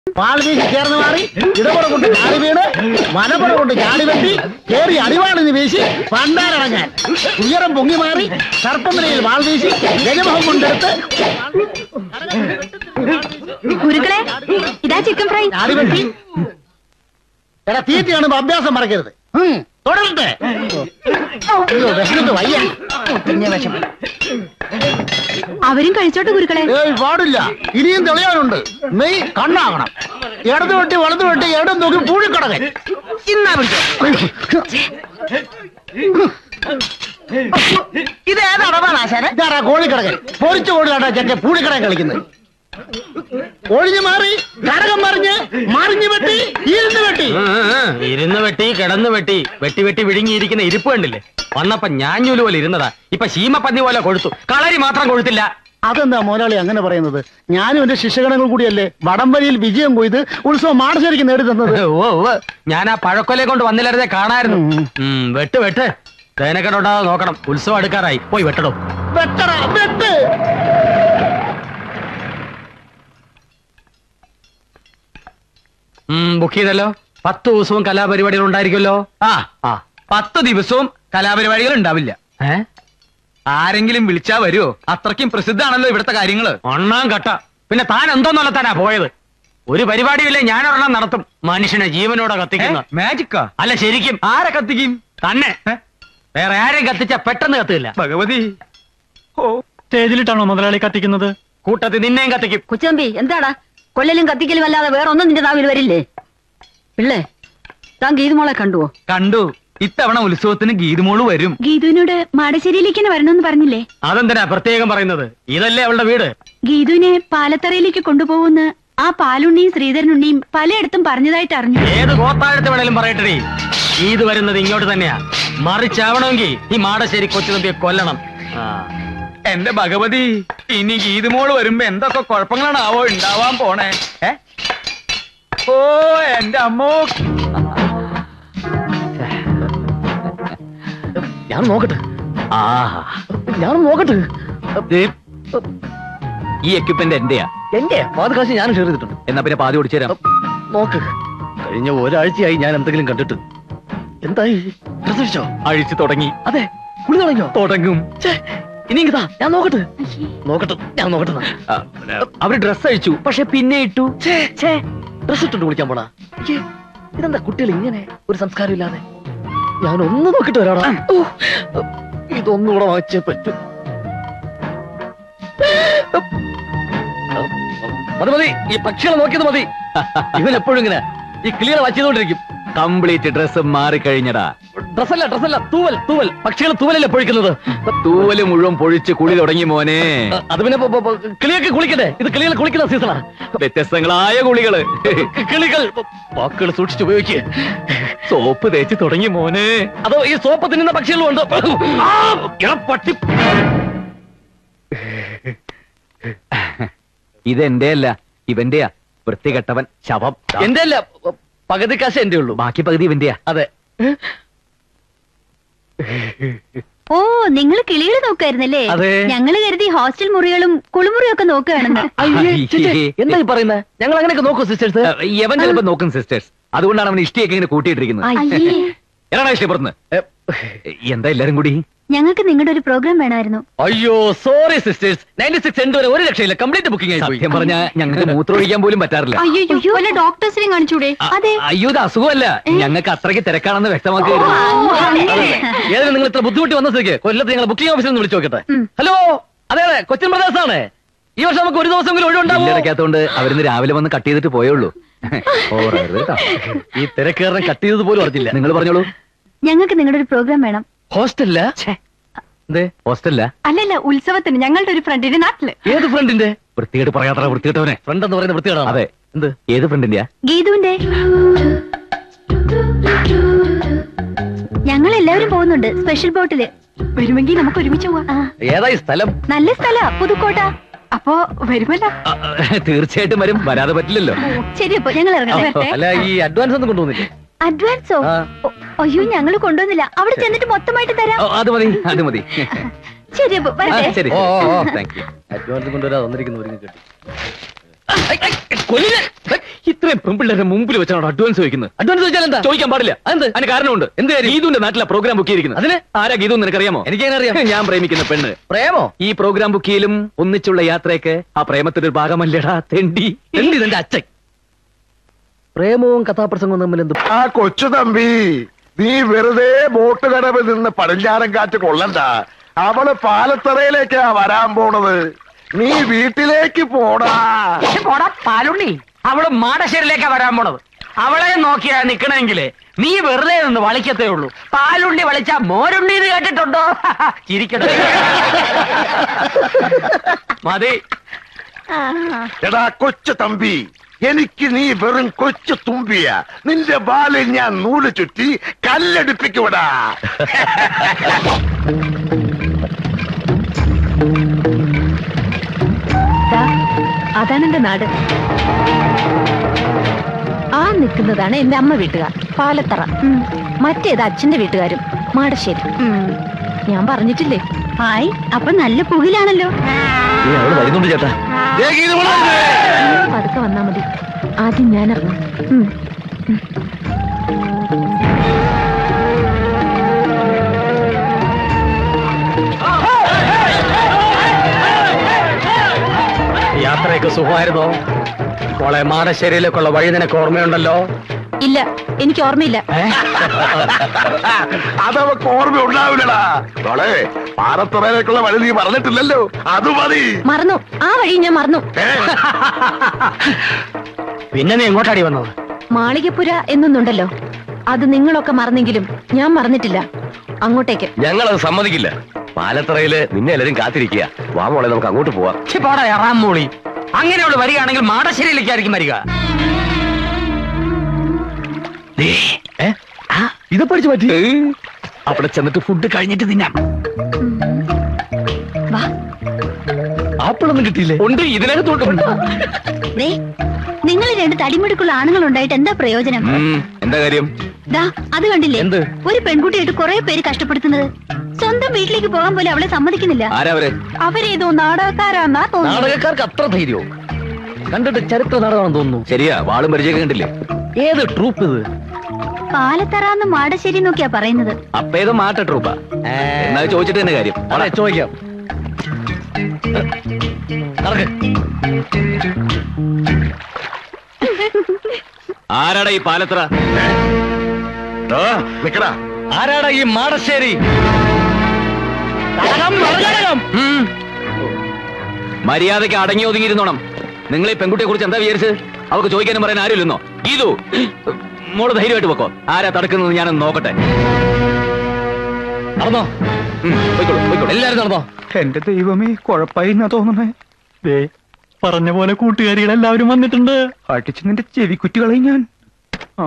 പാൽവീശി ചേർന്ന് മാറി ഇടപുറ കൊണ്ട് ചാടി വീണ് വലപുറ കൊണ്ട് ചാടി വെട്ടി കേറി അടിവാളിന് വീശി പണ്ടാരടങ്ങാൻ ഉയരം പൊങ്ങി മാറി സർപ്പനിലയിൽ വാൾ വീശി ഗജമുഖം കൊണ്ടെടുത്ത് ഗുരുക്കളെ ഇതാ ചിക്കൻ ഫ്രൈ ചാടി വെട്ടി എടാ തീറ്റയാണ് അഭ്യാസം മറക്കരുത് ഉം, തുടരട്ടെ അയ്യോ വിശന്നിട്ട് വയ്യ പിന്നെ വിശം അവരും കഴിച്ചോട്ടെ ഗുരുക്കളെ ഏയ് പാടില്ല ഇനിയും തെളിയാനുണ്ട് മെയ് കണ്ണാകണം ഇടത് വെട്ടി വലത് വെട്ടി ഇടം നോക്കി പൂഴിക്കടകൻ ഇന്നാ ഇത് ഏതാണ് ആശാന ഇതാരാ കോഴിക്കടകൻ പൊരിച്ച കോഴിലാട്ടാ ചെക്കെ പൂഴിക്കടകൻ കളിക്കുന്നത് ഒഴിഞ്ഞു മാറി കടകം മറിഞ്ഞ് മറിഞ്ഞു വെട്ടി ഇരുന്ന് വെട്ടി ആ, ആ, ഇരുന്ന് വെട്ടി കിടന്ന് വെട്ടി വെട്ടി വെട്ടി വിഴുങ്ങിയിരിക്കുന്ന ഇരിപ്പ് കണ്ടില്ലേ വന്നപ്പോ ഞാഞ്ഞൂല് പോലെ ഇരുന്നതാ ഇപ്പൊ ശീമപ്പന്നി പോലെ കൊഴുത്തു കളരി മാത്രം കൊഴുത്തില്ല അതെന്താ മോലാളി അങ്ങനെ പറയുന്നത് ഞാനും എന്റെ ശിഷ്യഗണങ്ങൾ കൂടിയല്ലേ വടംവലിയിൽ വിജയം കൊയ്ത് ഉത്സവം മാടശ്ശേരിക്ക് നേടി തന്നത് ഓ ഓ ഞാൻ ആ പഴക്കൊലയെ കൊണ്ട് വന്നില്ലായിരുന്നേ കാണായിരുന്നു ഉം, വെട്ട് വെട്ട് തേനക്കെട്ടുണ്ടാകാതെ നോക്കണം ഉത്സവം അടുക്കാറായി പോയി വെട്ടടോ വെട്ടറ വെട്ട് ഉം, ബുക്ക് ചെയ്തല്ലോ പത്ത് ദിവസവും കലാപരിപാടികൾ ഉണ്ടായിരിക്കുമല്ലോ ആ ആ പത്ത് ദിവസവും കലാപരിപാടികൾ ഉണ്ടാവില്ല ഏ ആരെങ്കിലും വിളിച്ചാ വരുമോ അത്രയ്ക്കും പ്രസിദ്ധാണല്ലോ ഇവിടുത്തെ കാര്യങ്ങള് ഒന്നാം കട്ട പിന്നെ താൻ എന്തോന്നല്ല താനാ പോയത് ഒരു പരിപാടിയില്ലേ ഞാനൊരെണ്ണം നടത്തും മനുഷ്യനെ ജീവനോടെ കത്തിക്കുന്ന മാജിക്കാ അല്ല ശരിക്കും ആരെ കത്തിക്കും തന്നെ വേറെ ആരെയും കത്തിച്ച പെട്ടെന്ന് കത്തില്ല ഭഗവതി ഓ സ്റ്റേജിലിട്ടാണോ മുതലാളി കത്തിക്കുന്നത് കൂട്ടത്തിൽ നിന്നെയും കത്തിക്കും കൊച്ചമ്പി എന്താടാ കൊല്ലലും കത്തിക്കലും അല്ലാതെ വേറെ ഒന്നും നിന്റെ നാവിൽ വരില്ലേ പിള്ളേ താൻ ഗീതുമോളെ കണ്ടുവോ കണ്ടു ഇത്തവണ ഉത്സവത്തിന് ഗീതുമോള് വരും ഗീതുവിനോട് മാടശ്ശേരിയിലേക്ക് തന്നെ വരണമെന്ന് പറഞ്ഞില്ലേ അതെന്തിനാ പ്രത്യേകം പറയുന്നത് ഇതല്ലേ അവളുടെ വീട് ഗീതുവിനെ പാലത്തറയിലേക്ക് കൊണ്ടുപോകുന്ന ആ പാലുണ്ണിയും ശ്രീധരനുണ്ണിയും പലയിടത്തും പറഞ്ഞതായിട്ട് അറിഞ്ഞു ഏത് ഗോത്താഴത്ത് വേണേലും പറയട്ടെ ഇത് വരുന്നത് ഇങ്ങോട്ട് തന്നെയാ മറിച്ചാവണമെങ്കിൽ ഈ മാടശ്ശേരി കൊച്ചു തമ്പിയെ കൊല്ലണം ആ. എന്റെ ഭഗവതി ഇനി ഗീതുമോള് വരുമ്പോ എന്തൊക്കെ കുഴപ്പങ്ങളാണാവോ ഉണ്ടാവാൻ പോണേ ഏ ഓ എന്റെ അമ്മോ ഞാൻ നോക്കട്ടെ ആഹാ. ഞാൻ നോക്കട്ടെ ഈ എക്യുപ്മെന്റ് എന്റെയാ എന്റെ പാതി കാശ് ഞാൻ ഷെയർ ചെയ്തിട്ടുണ്ട് എന്നാ പിന്നെ പാതി ഓടിച്ചു തരാം നോക്ക് കഴിഞ്ഞ ഒരാഴ്ചയായി ഞാൻ എന്തെങ്കിലും കണ്ടിട്ട് എന്തായി പ്രസവിച്ചോ അഴിച്ചു തുടങ്ങി അതെ കുളി തുടങ്ങിയോ തുടങ്ങും ഛേ, ഇനി ഇങ്ങതാ ഞാൻ നോക്കട്ടെ നോക്കട്ടെ ഞാൻ നോക്കട്ടെ എന്നാ. ആ, അവര് ഡ്രസ് അഴിച്ചു പക്ഷെ പിന്നെ ഇട്ടു ഛേ, ഛേ, ഡ്രസ് ഇട്ടുണ്ട് കുളിക്കാൻ പോണാ അയ്യേ, ഇതെന്താ കുട്ടികൾ ഇങ്ങനെ ഒരു സംസ്കാരം ഇല്ലാതെ ഞാൻ ഒന്ന് നോക്കിട്ട് വരാടാ ഓ, ഇതൊന്നുകൂടെ വാങ്ങിച്ചേ പറ്റൂ മതി മതി ഈ പക്ഷികളെ നോക്കിയത് മതി ഇവൻ എപ്പോഴും ഇങ്ങനെ ഈ ക്ലിയർ വായിച്ചുകൊണ്ടിരിക്കും കംപ്ലീറ്റ് ഡ്രസ് മാറിക്കഴിഞ്ഞടാ ഡ്രസ്സല്ല ഡ്രസ്സല്ല തൂവൽ തൂവൽ പക്ഷികൾ തൂവലല്ലേ പൊഴിക്കുന്നത് തൂവല് മുഴുവൻ പൊഴിച്ച് കുളി തുടങ്ങി മോനെ അത് പിന്നെ പൊ- പൊ- കിളിയൊക്കെ കുളിക്കട്ടെ ഇത് കിളികൾ കുളിക്കുന്ന സീസണാ വ്യത്യസ്തങ്ങളായ കുളികള് കിളികൾ വാക്കുകൾ സൂക്ഷിച്ച് ഉപയോഗിക്കുക സോപ്പ് തേച്ച് തുടങ്ങി മോനെ അതോ ഈ സോപ്പ് തിന്നുന്ന പക്ഷികളും ഉണ്ട് ആ, എടാ പട്ടി ഇതെന്റെ അല്ല ഇവന്റെയാ വൃത്തികെട്ടവൻ ശവം ദാ, എന്റെ അല്ല പകുതി കാശ് എന്റെ ഉള്ളൂ ബാക്കി പകുതി ഇവന്റെയാ അതെ ഓ നിങ്ങൾ കിളികൾ നോക്കായിരുന്നല്ലേ അതെ. ഞങ്ങള് കരുതി ഹോസ്റ്റൽ മുറികളും കുളിമുറിയും ഒക്കെ നോക്കുകയാണെന്ന് അയ്യേ, ചേച്ചി, എന്താ ഈ പറയുന്നത് ഞങ്ങൾ അങ്ങനെയൊക്കെ നോക്കൂ സിസ്റ്റേഴ്സ് യവൻ ചിലപ്പോ നോക്കും സിസ്റ്റേഴ്സ് അതുകൊണ്ടാണ് അവൻ ഇഷ്ടിയൊക്കെ ഇങ്ങനെ കൂട്ടിയിട്ടിരിക്കുന്നത് അയ്യേ എടാ ഇഷ്ടപ്പെടുന്നു എന്താ എല്ലാരും കൂടി ഞങ്ങൾക്ക് നിങ്ങളുടെ ഒരു പ്രോഗ്രാം വേണമായിരുന്നു അയ്യോ sorry sisters ninety six end വരെ ഒരു രക്ഷയില്ല കംപ്ലീറ്റ് ബുക്കിംഗ് ആയി പോയി സത്യം പറഞ്ഞാ ഞങ്ങൾക്ക് മൂത്രമൊഴിക്കാൻ പോലും പറ്റാറില്ല അയ്യോ വല്ല ഡോക്ടേഴ്സിനെ കാണിച്ചൂടെ അതെ അയ്യോ ഇത് അസുഖമല്ല ഞങ്ങൾക്ക് അത്രയ്ക്ക് തിരക്കാണെന്ന് വ്യക്തമാക്കുകയായിരുന്നു ഏതായാലും നിങ്ങൾ ഇത്ര ബുദ്ധിമുട്ടി വന്ന സ്ഥിതിക്ക് കൊല്ലത്ത് ഞങ്ങൾ ബുക്കിംഗ് ഓഫീസിൽ നിന്ന് വിളിച്ചു നോക്കട്ടെ ഉം. ഹലോ അതെ അതെ കൊച്ചിൻ ബ്രദേഴ്സ് ആണ് ഈ വർഷം നമുക്ക് ഒരു ദിവസമെങ്കിലും ഒഴിവുണ്ടാവും ബില്ലടയ്ക്കാത്തോണ്ട് അവരിന്ന് രാവിലെ വന്ന് കട്ട് ചെയ്തിട്ട് പോയുള്ളൂ ഓവറായിരുന്നു കേട്ടോ ഈ തിരക്കേറിനെ കട്ട് ചെയ്തത് പോലും അറിഞ്ഞില്ല നിങ്ങൾ പറഞ്ഞോളൂ ഞങ്ങൾക്ക് നിങ്ങളുടെ ഒരു പ്രോഗ്രാം വേണം ഹോസ്റ്റലില്ല എന്തേ ഹോസ്റ്റലില്ല അല്ലല്ല ഉത്സവത്തിന് ഞങ്ങളുടെ ഒരു ഫ്രണ്ടിന്റെ നാട്ടില് ഏത് ഫ്രണ്ടിന്റെ വൃത്തികേട്ട് പറയാത്ര വൃത്തികെട്ടവനെ ഫ്രണ്ട് എന്ന് പറയുന്ന വൃത്തികേടാണ് അതെ എന്ത് ഏത് ഫ്രണ്ടിന്റെയാ ഗീതുവിന്റെ ഞങ്ങൾ എല്ലാവരും പോകുന്നുണ്ട് സ്പെഷ്യൽ ബോട്ടില് വരുമെങ്കിൽ നമുക്ക് ഒരുമിച്ച് പോവാം ആ, ഏതായി സ്ഥലം നല്ല സ്ഥല പുതുക്കോട്ട അപ്പോ വരുമല്ലോ ആ, ആ, തീർച്ചയായിട്ടും വരും വരാതെ പറ്റില്ലല്ലോ ശരി അപ്പൊ ഞങ്ങൾ ഇറങ്ങാം വരട്ടെ അല്ല ഈ അഡ്വാൻസ് ഒന്നും കൊണ്ടുവന്നില്ലേ അഡ്വാൻസോ ആ. ഒ- അയ്യോ ഞങ്ങൾ കൊണ്ടുവന്നില്ല അവിടെ ചെന്നിട്ട് മൊത്തമായിട്ട് തരാം ഓ, അത് മതി അത് മതി ശരി അപ്പൊ ആ, വരട്ടെ ശരി ഓ, ഓ, ഓ. താങ്ക് യു അഡ്വാൻസ് കൊണ്ടുവരാതെ വന്നിരിക്കുന്നവരും കെട്ടി കൊല്ലിനെ ഇത്രയും പെൺപിള്ളേരുടെ മുമ്പിൽ വെച്ചാണ് അഡ്വാൻസ് ചോദിക്കുന്നത് അഡ്വാൻസ് ചോദിച്ചാൽ എന്താ ചോദിക്കാൻ പാടില്ല എന്ത് അതിന് കാരണമുണ്ട് എന്ത് ഗീതുവിന്റെ നാട്ടിലെ പ്രോഗ്രാം ബുക്ക് ചെയ്തിരിക്കുന്നത് അതിന് ആരാ ഗീതു എന്ന് നിനക്കറിയാമോ എനിക്ക് അറിയാം ഞാൻ പ്രേമിക്കുന്ന പെണ്ണ് പ്രേമോ ഈ പ്രോഗ്രാം ബുക്ക് ചെയ്യലും ഒന്നിച്ചുള്ള യാത്രയൊക്കെ ആ പ്രേമത്തിന്റെ ഒരു ഭാഗമല്ലേടാ തെണ്ടി തെണ്ടി നിന്റെ അച്ഛൻ പ്രേമവും കഥാപ്രസംഗവും തമ്മിൽ എന്ത് ആ കൊച്ചു തമ്പി നീ വെറുതെ ബോട്ട് കടവിൽ നിന്ന് പടിഞ്ഞാറൻ കാറ്റ് കൊള്ളണ്ട അവള് പാലത്തറയിലേക്കാ വരാൻ പോണത് നീ വീട്ടിലേക്ക് പോടാ പോടാ പാലുണ്ണി അവള് മാടശ്ശേരിലേക്കാ വരാൻ പോണത് അവളെ നോക്കിയാ നിക്കണെങ്കില് നീ വെറുതെ നിന്ന് വളിക്കത്തേ ഉള്ളൂ പാലുണ്ണി വളിച്ച മോരുണ്ണി എന്ന് കേട്ടിട്ടുണ്ടോ ചിരിക്കട്ടെ മതി എടാ കൊച്ചു തമ്പി എനിക്ക് നീ വെറും കൊച്ചു തുമ്പിയ നിന്റെ ബാലിൽ ഞാൻ നൂല് ചുറ്റി കല്ലെടുപ്പിക്കൂടാ അതാണ് എന്റെ നാട് ആ നിൽക്കുന്നതാണ് എന്റെ അമ്മ വീട്ടുകാർ പാലത്തറ മറ്റേത് അച്ഛന്റെ വീട്ടുകാരും മാടശ്ശേരി ഞാൻ പറഞ്ഞിട്ടില്ലേ ഹായ് അപ്പൊ നല്ല പുകിലാണല്ലോ വരുന്നുണ്ട് ചേട്ടാ ദേ ഗീതു മോളെ. പതുക്കെ വന്നാ മതി ആദ്യം ഞാൻ ഇറങ്ങും ഉം. യാത്രയൊക്കെ സുഖമായിരുന്നോ മോളെ മാടശ്ശേരിയിലേക്കുള്ള വഴി നിനക്ക് ഓർമ്മയുണ്ടല്ലോ ഇല്ല എനിക്ക് ഓർമ്മയില്ല അതവക്ക് ഓർമ്മ ഉണ്ടാവില്ലടാ മോളെ പാലത്തറയിലേക്കുള്ള വഴി നീ പറഞ്ഞിട്ടില്ലല്ലോ അത് മതി മറന്നു ആ വഴി ഞാൻ മറന്നു ഏ? പിന്നെ നീ എങ്ങോട്ടാടി വന്നത് മാളികപ്പുര എന്നൊന്നുണ്ടല്ലോ അത് നിങ്ങളൊക്കെ മറന്നെങ്കിലും ഞാൻ മറന്നിട്ടില്ല അങ്ങോട്ടേക്ക് ഞങ്ങളത് സമ്മതിക്കില്ല പാലത്തറയില് നിന്നെ എല്ലാരും കാത്തിരിക്കുക വാ മോളെ നമുക്ക് അങ്ങോട്ട് പോവാം ഛെ, പോടാ എറാം മൂളി അങ്ങനെയുള്ള വരികയാണെങ്കിൽ മാടശ്ശേരിയിലേക്കായിരിക്കും വരിക ഇത് പഠിച്ചു പറ്റി അവിടെ ചെന്നിട്ട് ഫുഡ് കഴിഞ്ഞിട്ട് തിന്നാം വാ ആപ്പിളൊന്നും കിട്ടിയില്ലേ ഉണ്ട് ഇതിനകത്തോട്ടുണ്ട് നിങ്ങൾ രണ്ട് തടിമിടുക്കുള്ള ആണുങ്ങൾ ഉണ്ടായിട്ട് എന്താ പ്രയോജനം എന്താ കാര്യം ദാ അത് കണ്ടില്ലേ എന്ത്? ഒരു പെൺകുട്ടിയായിട്ട് കുറെ പേര് കഷ്ടപ്പെടുത്തുന്നത് സ്വന്തം വീട്ടിലേക്ക് പോകാൻ പോലും അവളെ സമ്മതിക്കുന്നില്ല ആരാവരെ അവരേതോ നാടകക്കാരാന്നാ തോന്നുന്നു നാടകക്കാർക്ക് അത്ര ധൈര്യവും കണ്ടിട്ട് ചരിത്ര നാടകമാണെന്ന് തോന്നുന്നു ശരിയാ വാളും പരിചയമൊക്കെ കണ്ടില്ലേ ഏത് ട്രൂപ്പ് ഇത് പാലത്തറാന്ന് മാടശ്ശേരി എന്നൊക്കെയാ പറയുന്നത് അപ്പേത് മാറ്റ ട്രൂപ്പാ എന്നാ ചോദിച്ചിട്ട് തന്നെ കാര്യം അതെ ചോദിക്കാം നടക്ക് ആരാടാ ഈ പാലത്തറ ആ, നിക്കടാ ആരാടാ ഈ മാടശ്ശേരി ഉം. മര്യാദയ്ക്ക് അടങ്ങി ഒതുങ്ങിയിരുന്നോണം നിങ്ങൾ ഈ പെൺകുട്ടിയെ കുറിച്ച് എന്താ വിചാരിച്ചത് അവർക്ക് ചോദിക്കാനും പറയാൻ ആരുമില്ലെന്നോ ഇതു മോള് ധൈര്യമായിട്ട് വെക്കോ ആരാ തടുക്കുന്നത് ഞാനൊന്ന് നോക്കട്ടെ നടന്നോ ഉം, പോയിക്കോളൂ, പോയിക്കോളൂ. എല്ലാരും നടന്നോ എന്റെ ദൈവമേ കുഴപ്പമായി എന്നാ തോന്നണേ ദേ പറഞ്ഞ പോലെ കൂട്ടുകാരികളെല്ലാവരും വന്നിട്ടുണ്ട് അടിച്ച് നിന്റെ ചെവി കുറ്റികളയും ഞാൻ ആ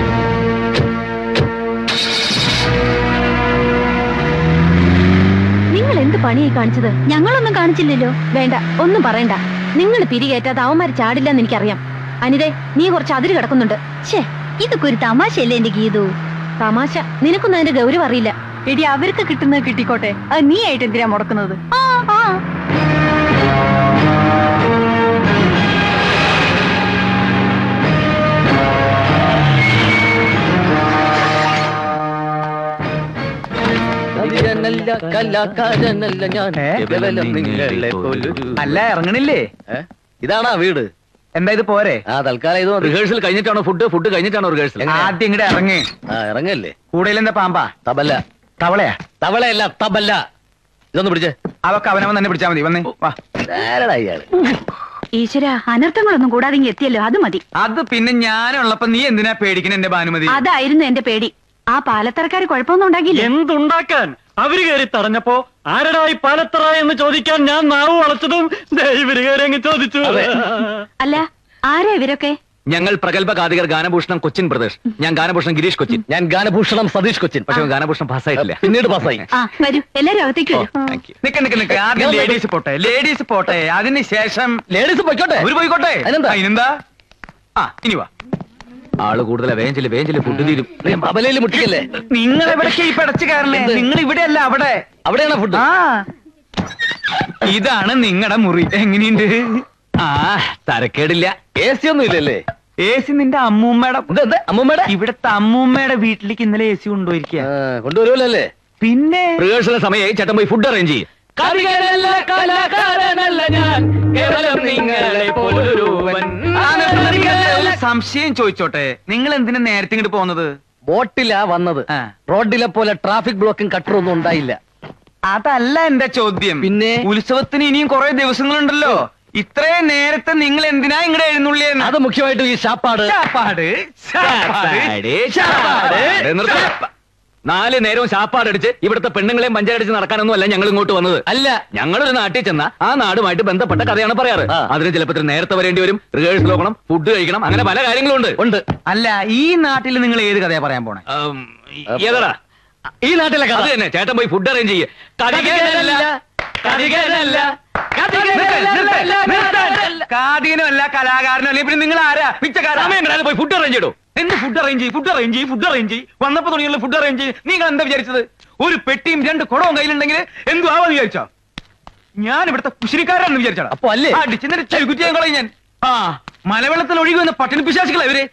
നിങ്ങൾ എന്ത് പണിയായി കാണിച്ചത് ഞങ്ങളൊന്നും കാണിച്ചില്ലല്ലോ വേണ്ട ഒന്നും പറയണ്ട നിങ്ങൾ പിരികേറ്റാതെ അവന്മാർ ചാടില്ലെന്ന് എനിക്കറിയാം അനിതേ നീ കുറച്ച് അതിര് കിടക്കുന്നുണ്ട് ഛേ ഇതൊക്കെ ഒരു തമാശയല്ലേ എന്റെ ഗീതു തമാശ നിനക്കൊന്നും അതിന്റെ ഗൗരവം അറിയില്ല എടി അവർക്ക് കിട്ടുന്നത് കിട്ടിക്കോട്ടെ അത് നീ ആയിട്ട് എന്തിനാ മുടക്കുന്നത് ആ ആ കവിതനല്ല, കലാകാരനല്ല ഞാൻ കേവലം നിങ്ങളെ പോലൊരു അല്ല ഇറങ്ങണില്ലേ ഏ? ഇതാണാ വീട് എന്താ ഇത് പോരെ ആ തൽക്കാലം ഇത് മതി. റിഹേഴ്സൽ കഴിഞ്ഞിട്ടാണോ ഫുഡ് ഫുഡ് കഴിഞ്ഞിട്ടാണോ റിഹേഴ്സൽ ആദ്യം ഇങ്ങടെ ഇറങ്ങി ആ ഇറങ്ങല്ലേ കൂടുതൽ എന്താ പാമ്പാ തബല്ല തവളയാ തവളയല്ല തബല്ല ഇതൊന്ന് പിടിച്ചേ അവക്ക് അവനവൻ തന്നെ പിടിച്ചാ മതി വന്നേ വാ നേരടാ ഇയാള് ഈശ്വര അനർത്ഥങ്ങളൊന്നും കൂടാതെ ഇങ്ങ് എത്തിയല്ലോ അത് മതി അത് പിന്നെ ഞാനുള്ളപ്പോ നീ എന്തിനാ പേടിക്കണ എന്റെ ഭാനുമതി അതായിരുന്നു എന്റെ പേടി ആ പാലത്തറക്കാര് കുഴപ്പമൊന്നും ഉണ്ടാക്കിയില്ലേ എന്തുണ്ടാക്കാൻ അവര് കയറി തടഞ്ഞപ്പോ ആരടാ ഈ പാലത്തറ എന്ന് ചോദിക്കാൻ ഞാൻ നാവ് വളച്ചതും ദേ ഇവര് കയറി അങ്ങ് ചോദിച്ചു അല്ല ആരാ ഇവരൊക്കെ ഞങ്ങൾ പ്രഗത്ഭ ഗാതികർ ഗാനഭൂഷണം കൊച്ചിൻ പ്രദേശ് ഞാൻ ഗാനഭൂഷണം ഗിരീഷ് കൊച്ചിൻ ഞാൻ ഗാനഭൂഷണം സതീഷ് കൊച്ചിൻ പക്ഷെ ഗാനഭൂഷണം പാസ്സായിട്ടില്ല പിന്നീട് പാസ്സായി ആ വരൂ എല്ലാരും അകത്തേക്ക് വരൂ താങ്ക് യു നിക്ക് നിക്ക് നിക്ക് ആദ്യം ലേഡീസ് പോട്ടെ ലേഡീസ് പോട്ടെ അതിന് ശേഷം ലേഡീസ് പൊയ്ക്കോട്ടെ അവര് പോയിക്കോട്ടെ അതിനെന്താ? അതിനെന്താ ആ ഇനി വാ ആള് കൂടുതലാ വേഞ്ചില് വേഞ്ചില് ഫുഡ് തീരും അബലയിൽ മുട്ടിക്കല്ലേ നിങ്ങൾ എവിടേക്ക് ഈ പടച്ചു കയറണേ എന്ത്? നിങ്ങൾ ഇവിടെ അല്ല അവിടെ അവിടെയാണ് ഫുഡ് ആ ഇതാണ് നിങ്ങളുടെ മുറി എങ്ങനെയുണ്ട് ആ തരക്കേടില്ല എ സി ഒന്നും ഇല്ലല്ലേ എ സി നിന്റെ അമ്മൂമ്മയുടെ എന്താ അമ്മൂമ്മയുടെ ഇവിടുത്തെ അമ്മൂമ്മയുടെ വീട്ടിലേക്ക് ഇന്നലെ എ സി കൊണ്ടുപോയിരിക്കുക കൊണ്ടുവരുമല്ലേ പിന്നെ റിഹേഴ്സൽ സമയമായി ചേട്ടൻ പോയി ഫുഡ് അറേഞ്ച് ചെയ്യും കവികളല്ല കലാകാരനല്ല ഞാൻ കേവലം നിങ്ങളെ പോലൊരുവൻ ആ, നിർത്ത് നിർത്ത് നിർത്ത്. ഒരു സംശയം ചോദിച്ചോട്ടെ നിങ്ങൾ എന്തിനാ നേരത്തെ ഇങ്ങോട്ട് പോകുന്നത് ബോട്ടിലാ വന്നത് ആ. റോഡിലെ പോലെ ട്രാഫിക് ബ്ലോക്കും കട്ടറൊന്നും ഉണ്ടായില്ല അതല്ല എന്റെ ചോദ്യം പിന്നെ? ഉത്സവത്തിന് ഇനിയും കുറെ ദിവസങ്ങളുണ്ടല്ലോ ഇത്രയും നേരത്തെ നിങ്ങൾ എന്തിനാ ഇങ്ങടെ എഴുന്നള്ളിയെന്ന് അത് മുഖ്യമായിട്ടും ഈ ശാപ്പാട് ചാപ്പാട് ചാപ്പാട് ചാപ്പാട്, ചാപ്പാട്. നിർത്ത്. നാല് നേരവും ശാപ്പാടടിച്ച് ഇവിടുത്തെ പെണ്ണുങ്ങളെയും പഞ്ചായടിച്ച് നടക്കാനൊന്നും അല്ല ഞങ്ങൾ ഇങ്ങോട്ട് വന്നത് അല്ല ഞങ്ങളൊരു നാട്ടിൽ ചെന്ന ആ നാടുമായിട്ട് ബന്ധപ്പെട്ട കഥയാണ് പറയാറ് ആ. അതിന് ചിലപ്പോൾ ഇത്തിരി നേരത്തെ വരേണ്ടി വരും റിഹേഴ്സൽ നോക്കണം ഫുഡ് കഴിക്കണം അങ്ങനെ പല കാര്യങ്ങളും ഉണ്ട് ഉണ്ട് അല്ല ഈ നാട്ടിൽ നിങ്ങൾ ഏത് കഥയാ പറയാൻ പോണേ ഉം, ഏതാടാ ഈ നാട്ടിലെ കഥ അത് തന്നെ ചേട്ടൻ പോയി ഫുഡ് അറേഞ്ച് ചെയ്യേ കഥകേരല്ല കഥകേരല്ല കാതീനല്ല കലാകാരനോ അല്ലെ പിന്നെ നിങ്ങൾ ആരാ പിച്ചക്കാരാ പോയി ഫുഡ് അറേഞ്ച് ചെയ്തോ എന്ത് ഫുഡ് അറേഞ്ച് ചെയ്യും ഫുഡ് അറേഞ്ച് ചെയ്യും ഫുഡ് അറേഞ്ച് ചെയ്യും വന്നപ്പോ തുടങ്ങിയുള്ള ഫുഡ് അറേഞ്ച് ചെയ്യും നിങ്ങൾ എന്താ വിചാരിച്ചത് ഒരു പെട്ടിയും രണ്ട് കുടവും കയ്യിലുണ്ടെങ്കിൽ എന്തു ആവാന്ന് വിചാരിച്ചോ ഞാൻ ഇവിടുത്തെ കുശിരിക്കാരാന്ന് വിചാരിച്ചാ അപ്പൊ അല്ലേ? അടിച്ചിട്ട് ചവിക്കുറ്റിയാൻ കളയും ഞാൻ ആ മലവെള്ളത്തിൽ ഒഴുകി വന്ന പട്ടിണി പിശാസികളെ ഇവര്